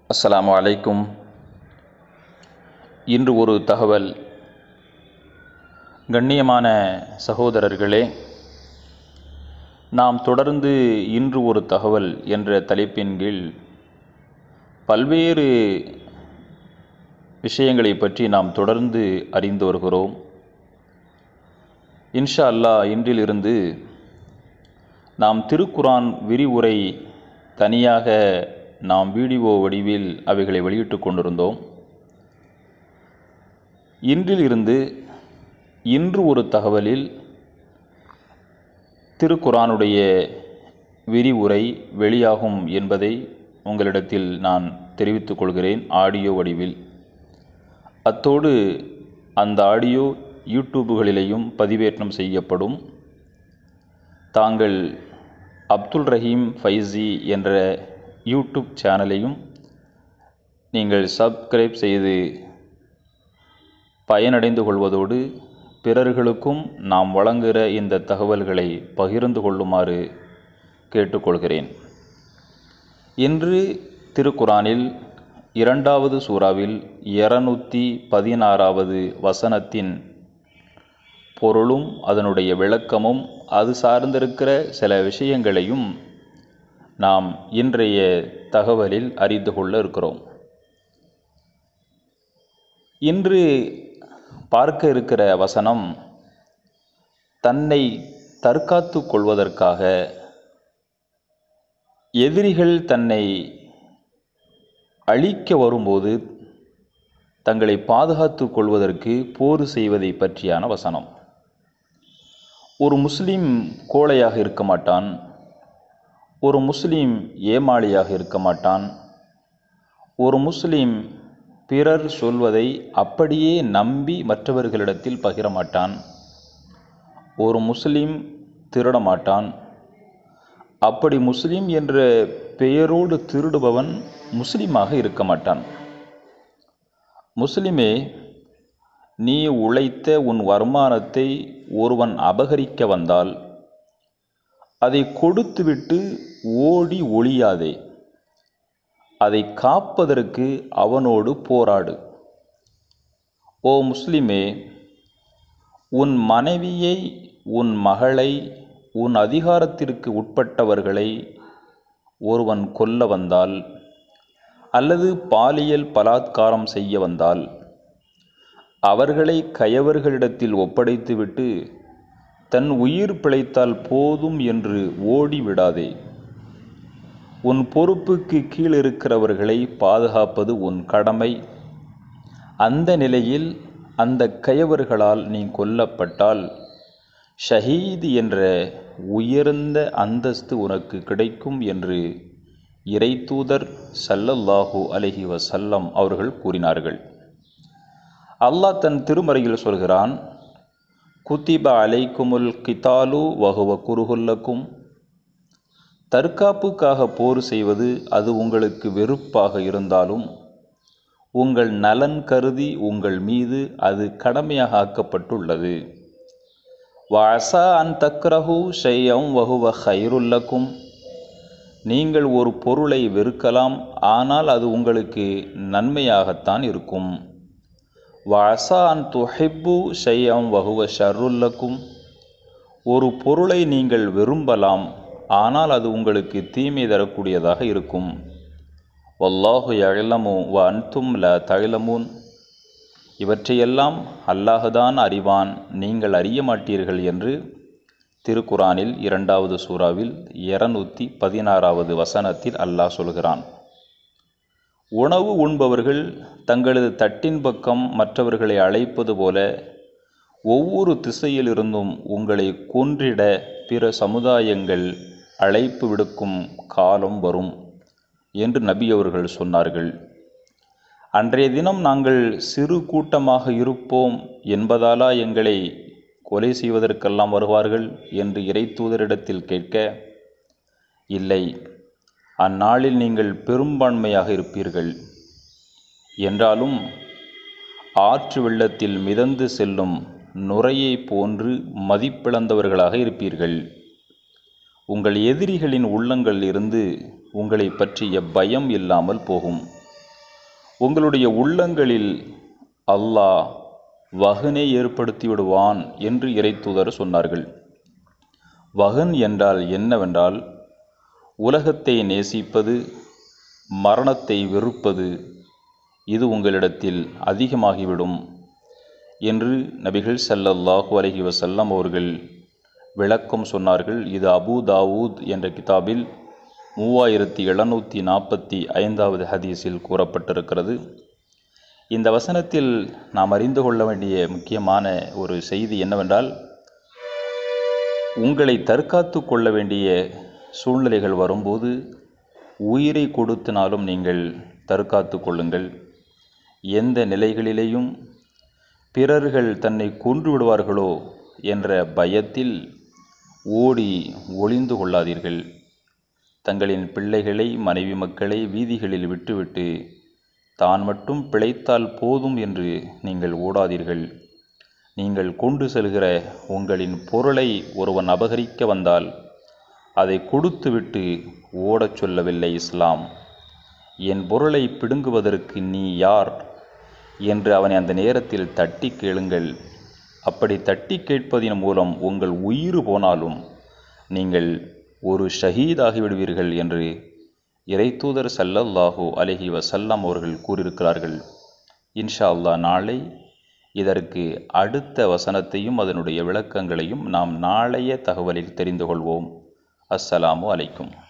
அஸ்ஸலாமு அலைக்கும் இன்று ஒரு தகவல் கண்ணியமான சகோதரர்களே நாம் தொடர்ந்து இன்று ஒரு தகவல் என்ற தலைப்பின் கீழ் பல்வேறு விஷயங்களை பற்றி நாம் தொடர்ந்து அறிந்து வருகிறோம் இன்ஷா அல்லாஹ் இன்றிலிருந்து நாம் திருக்குரான் விரிவுரை தனியாக நாம் வீடியோ வடிவில் அவைகளை வெளியிட்டு கொண்டிருந்தோம் இன்றிலிருந்து இன்று ஒரு தகவலில் திருக்குரானுடைய விரிவுரை வெளியாகும் என்பதை உங்களிடத்தில் நான் தெரிவித்துக் கொள்கிறேன் ஆடியோ வடிவில் அத்தோடு அந்த ஆடியோ யூடியூபுகளிலேயும் பதிவேற்றம் செய்யப்படும் தாங்கள் அப்துல் ரஹீம் ஃபைசி என்ற யூடியூப் சேனலையும் நீங்கள் சப்ஸ்கிரைப் செய்து பயனடைந்து கொள்வதோடு பிறர்களுக்கும் நாம் வழங்குகிற இந்த தகவல்களை பகிர்ந்து கொள்ளுமாறு கேட்டுக்கொள்கிறேன் இன்று திருக்குரானில் இரண்டாவது சூறாவில் இருநூற்றி பதினாறாவது வசனத்தின் பொருளும் அதனுடைய விளக்கமும் அது சார்ந்திருக்கிற சில விஷயங்களையும் நாம் இன்றைய தகவலில் அறிந்து கொள்ள இருக்கிறோம் இன்று பார்க்க இருக்கிற வசனம் தன்னை தற்காத்து கொள்வதற்காக எதிரிகள் தன்னை அழிக்க வரும்போது தங்களை பாதுகாத்து கொள்வதற்கு போர் செய்வதை பற்றியான வசனம் ஒரு முஸ்லீம் கோழையாக இருக்க மாட்டான் ஒரு முஸ்லீம் ஏமாளியாக இருக்க மாட்டான் ஒரு முஸ்லீம் பிறர் சொல்வதை அப்படியே நம்பி மற்றவர்களிடத்தில் பகிர மாட்டான் ஒரு முஸ்லீம் திருட மாட்டான் அப்படி முஸ்லீம் என்ற பெயரோடு திருடுபவன் முஸ்லீமாக இருக்க மாட்டான் முஸ்லிமே நீ உழைத்த உன் வருமானத்தை ஒருவன் அபகரிக்க வந்தால் அதை கொடுத்துவிட்டு ஓடி ஒளியாதே அதை காப்பதற்கு அவனோடு போராடு ஓ முஸ்லிமே உன் மனைவியை உன் மகளை உன் அதிகாரத்திற்கு உட்பட்டவர்களை ஒருவன் கொல்ல வந்தால் அல்லது பாலியல் பலாத்காரம் செய்ய வந்தால் அவர்களை கயவர்களிடத்தில் ஒப்படைத்துவிட்டு தன் உயிர் பிழைத்தால் போதும் என்று ஓடிவிடாதே உன் பொறுப்புக்கு கீழ் இருக்கிறவர்களை பாதுகாப்பது உன் கடமை அந்த நிலையில் அந்த கயவர்களால் நீ கொல்லப்பட்டால் ஷஹீத் என்ற உயர்ந்த அந்தஸ்து உனக்கு கிடைக்கும் என்று இறைத்தூதர் சல்லல்லாஹூ அலஹி வசல்லம் அவர்கள் கூறினார்கள் அல்லாஹ் தன் திருமறையில் சொல்கிறான் குத்திப அலைக்குமுல் கிதாலு வகுவ குருகுல்லக்கும் தற்காப்புக்காக போர் செய்வது அது உங்களுக்கு வெறுப்பாக இருந்தாலும் உங்கள் நலன் கருதி உங்கள் மீது அது கடமையாக ஆக்கப்பட்டுள்ளது வாசா அன் தக்ரஹு ஷையம் வகுவ ஹைருல்லக்கும் நீங்கள் ஒரு பொருளை வெறுக்கலாம் ஆனால் அது உங்களுக்கு நன்மையாகத்தான் இருக்கும் வாசா அன் துஹிப்பு ஷையம் வகுவ ஷர்ருல்லக்கும் ஒரு பொருளை நீங்கள் விரும்பலாம் ஆனால் அது உங்களுக்கு தீமை தரக்கூடியதாக இருக்கும் வல்லாஹு எழலமு வ அன்தும் ல தழலமுன் இவற்றையெல்லாம் அல்லாஹுதான் அறிவான் நீங்கள் அறிய மாட்டீர்கள் என்று திருக்குரானில் இரண்டாவது சூறாவில் இருநூற்றி பதினாறாவது வசனத்தில் அல்லாஹ் சொல்கிறான் உணவு உண்பவர்கள் தங்களது தட்டின் பக்கம் மற்றவர்களை அழைப்பது போல ஒவ்வொரு திசையிலிருந்தும் உங்களை கொன்றிட பிற சமுதாயங்கள் அழைப்பு விடுக்கும் காலம் வரும் என்று நபி அவர்கள் சொன்னார்கள் அன்றைய தினம் நாங்கள் சிறு கூட்டமாக இருப்போம் என்பதாலா எங்களை கொலை செய்வதற்கெல்லாம் வருவார்கள் என்று இறைத்தூதரிடத்தில் கேட்க இல்லை அந்நாளில் நீங்கள் பெரும்பான்மையாக இருப்பீர்கள் என்றாலும் ஆற்று வெள்ளத்தில் மிதந்து செல்லும் நுரையை போன்று மதிப்பிழந்தவர்களாக இருப்பீர்கள் உங்கள் எதிரிகளின் உள்ளங்களில் இருந்து உங்களை பற்றிய பயம் இல்லாமல் போகும் உங்களுடைய உள்ளங்களில் அல்லாஹ் வகனை ஏற்படுத்தி விடுவான் என்று இறைத்தூதர் சொன்னார்கள் வகன் என்றால் என்னவென்றால் உலகத்தை நேசிப்பது மரணத்தை வெறுப்பது இது உங்களிடத்தில் அதிகமாகிவிடும் என்று நபிகள் ஸல்லல்லாஹு அலைஹி வஸல்லம் அவர்கள் விளக்கம் சொன்னார்கள் இது அபூ தாவூத் என்ற கிதாபில் மூவாயிரத்தி எழுநூற்றி நாற்பத்தி ஐந்தாவது ஹதீஸில் கூறப்பட்டிருக்கிறது இந்த வசனத்தில் நாம் அறிந்து கொள்ள வேண்டிய முக்கியமான ஒரு செய்தி என்னவென்றால் உங்களை தற்காத்து கொள்ள வேண்டிய சூழ்நிலைகள் வரும்போது உயிரை கொடுத்தினாலும் நீங்கள் தற்காத்து கொள்ளுங்கள் எந்த நிலைகளிலேயும் பிறர்கள் தன்னை கொன்று விடுவார்களோ என்ற பயத்தில் ஓடி ஒளிந்து கொள்ளாதீர்கள் தங்களின் பிள்ளைகளை மனைவி மக்களை வீதிகளில் விட்டுவிட்டு தான் மட்டும் பிழைத்தால் போதும் என்று நீங்கள் ஓடாதீர்கள் நீங்கள் கொண்டு செல்கிற உங்களின் பொருளை ஒருவன் அபகரிக்க வந்தால் அதை கொடுத்துவிட்டு ஓடச் சொல்லவில்லை இஸ்லாம் என் பொருளை பிடுங்குவதற்கு நீ யார் என்று அவனை அந்த நேரத்தில் தட்டி கேளுங்கள் அப்படி தட்டி கேட்பதின் மூலம் உங்கள் உயிர் போனாலும் நீங்கள் ஒரு ஷஹீதாகிவிடுவீர்கள் என்று இறைத்தூதர் சல்லல்லாஹு அலஹி வசல்லாம் அவர்கள் கூறியிருக்கிறார்கள் இன்ஷா அல்லாஹ் நாளை இதற்கு அடுத்த வசனத்தையும் அதனுடைய விளக்கங்களையும் நாம் நாளைய தகவலில் தெரிந்து கொள்வோம் அஸ்ஸலாமு அலைக்கும்